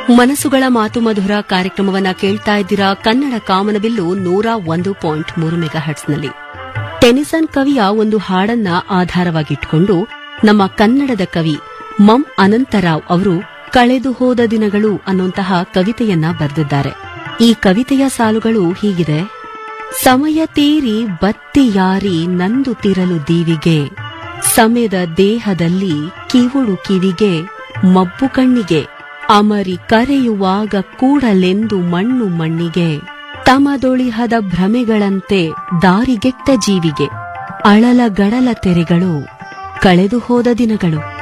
ಮನಸ್ಸುಗಳ ಮಾತು ಮಧುರ ಕಾರ್ಯಕ್ರಮವನ್ನ ಕೇಳ್ತಾ ಇದ್ದೀರಾ ಕನ್ನಡ ಕಾಮನಬಿಲ್ಲು ನೂರ ಒಂದು ಪಾಯಿಂಟ್ ಮೂರು ಮೆಗಾ ಹರ್ಟ್ಸ್ನಲ್ಲಿ ಟೆನಿಸನ್ ಕವಿಯ ಒಂದು ಹಾಡನ್ನ ಆಧಾರವಾಗಿಟ್ಕೊಂಡು ನಮ್ಮ ಕನ್ನಡದ ಕವಿ ಮಂ ಅನಂತರಾವ್ ಅವರು ಕಳೆದು ಹೋದ ದಿನಗಳು ಅನ್ನುವಂತಹ ಕವಿತೆಯನ್ನ ಬರೆದಿದ್ದಾರೆ ಈ ಕವಿತೆಯ ಸಾಲುಗಳು ಹೀಗಿದೆ ಸಮಯ ತೀರಿ ಬತ್ತಿಯಾರಿ ನಂದು ತಿರಲು ದೀವಿಗೆ ಸಮೆದ ದೇಹದಲ್ಲಿ ಕಿವುಡು ಕಿವಿಗೆ ಮಬ್ಬು ಕಣ್ಣಿಗೆ ಅಮರಿ ಕರೆಯುವಾಗ ಕೂಡಲೆಂದು ಮಣ್ಣು ಮಣ್ಣಿಗೆ ತಮದೊಳಿಹದ ಭ್ರಮೆಗಳಂತೆ ದಾರಿಗೆಟ್ಟ ಜೀವಿಗೆ ಅಳಲ ಗಡಲ ತೆರೆಗಳು ಕಳೆದು ಹೋದ ದಿನಗಳು